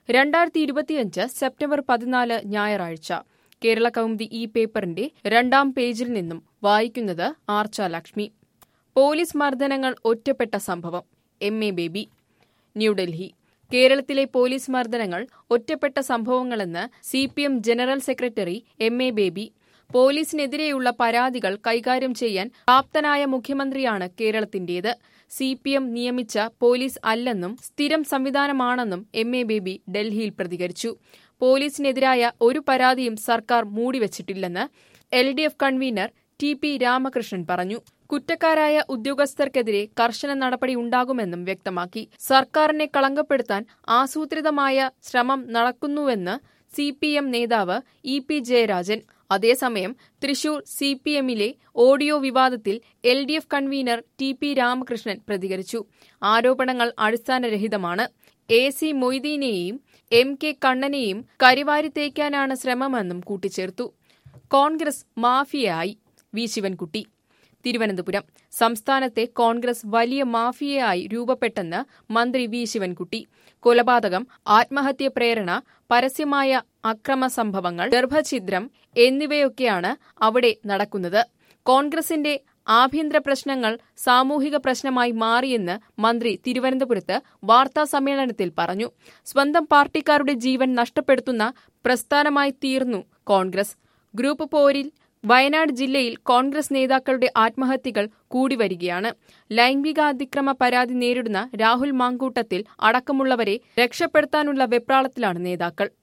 രണ്ടായിരത്തി ഇരുപത്തിയഞ്ച് സെപ്റ്റംബർ പതിനാല് ഞായറാഴ്ച കേരള കൗമുദി ഈ പേപ്പറിന്റെ രണ്ടാം പേജിൽ നിന്നും വായിക്കുന്നത് ആർച്ച ലക്ഷ്മി പോലീസ് മർദ്ദനങ്ങൾ ഒറ്റപ്പെട്ട സംഭവം എം എ ബേബി ന്യൂഡൽഹി കേരളത്തിലെ പോലീസ് മർദ്ദനങ്ങൾ ഒറ്റപ്പെട്ട സംഭവങ്ങളെന്ന് C P M general secretary M A Baby പോലീസിനെതിരെയുള്ള പരാതികൾ കൈകാര്യം ചെയ്യാൻ പ്രാപ്തനായ മുഖ്യമന്ത്രിയാണ് കേരളത്തിന്റേത് സി പി എം നിയമിച്ച പോലീസ് അല്ലെന്നും സ്ഥിരം സംവിധാനമാണെന്നും എം എ ബേബി ഡൽഹിയിൽ പ്രതികരിച്ചു പോലീസിനെതിരായ ഒരു പരാതിയും സർക്കാർ മൂടിവച്ചിട്ടില്ലെന്ന് L D F convener T P Ramakrishnan പറഞ്ഞു കുറ്റക്കാരായ ഉദ്യോഗസ്ഥർക്കെതിരെ കർശന നടപടി ഉണ്ടാകുമെന്നും വ്യക്തമാക്കി സർക്കാരിനെ കളങ്കപ്പെടുത്താൻ ആസൂത്രിതമായ ശ്രമം നടക്കുന്നുവെന്ന് സി പി എം നേതാവ് ഇ പി ജയരാജൻ അതേസമയം തൃശൂർ സി പി എമ്മിലെ ഓഡിയോ വിവാദത്തിൽ L D F convener T P Ramakrishnan പ്രതികരിച്ചു ആരോപണങ്ങൾ അടിസ്ഥാനരഹിതമാണ് എ സി മൊയ്തീനെയും എം കെ കണ്ണനെയും കരിവാരി തേക്കാനാണ് ശ്രമമെന്നും കൂട്ടിച്ചേർത്തു കോൺഗ്രസ് മാഫിയയായി വി ശിവൻകുട്ടി തിരുവനന്തപുരം സംസ്ഥാനത്തെ കോൺഗ്രസ് വലിയ മാഫിയയായി രൂപപ്പെട്ടെന്ന് മന്ത്രി വി ശിവൻകുട്ടി കൊലപാതകം ആത്മഹത്യ പ്രേരണ പരസ്യമായ അക്രമ സംഭവങ്ങൾ ഗർഭഛിദ്രം എന്നിവയൊക്കെയാണ് അവിടെ നടക്കുന്നത് കോൺഗ്രസിന്റെ ആഭ്യന്തര പ്രശ്നങ്ങൾ സാമൂഹിക പ്രശ്നമായി മാറിയെന്ന് മന്ത്രി തിരുവനന്തപുരത്ത് വാർത്താ സമ്മേളനത്തിൽ പറഞ്ഞു സ്വന്തം പാർട്ടിക്കാരുടെ ജീവൻ നഷ്ടപ്പെടുത്തുന്ന പ്രസ്ഥാനമായി തീർന്നു കോൺഗ്രസ് ഗ്രൂപ്പ് പോരിൽ വയനാട് ജില്ലയിൽ കോൺഗ്രസ് നേതാക്കളുടെ ആത്മഹത്യകൾ കൂടി വരികയാണ് ലൈംഗികാതിക്രമ പരാതി നേരിടുന്ന രാഹുൽ മാങ്കൂട്ടത്തിൽ അടക്കമുള്ളവരെ രക്ഷപ്പെടുത്താനുള്ള വെപ്രാളത്തിലാണ് നേതാക്കൾ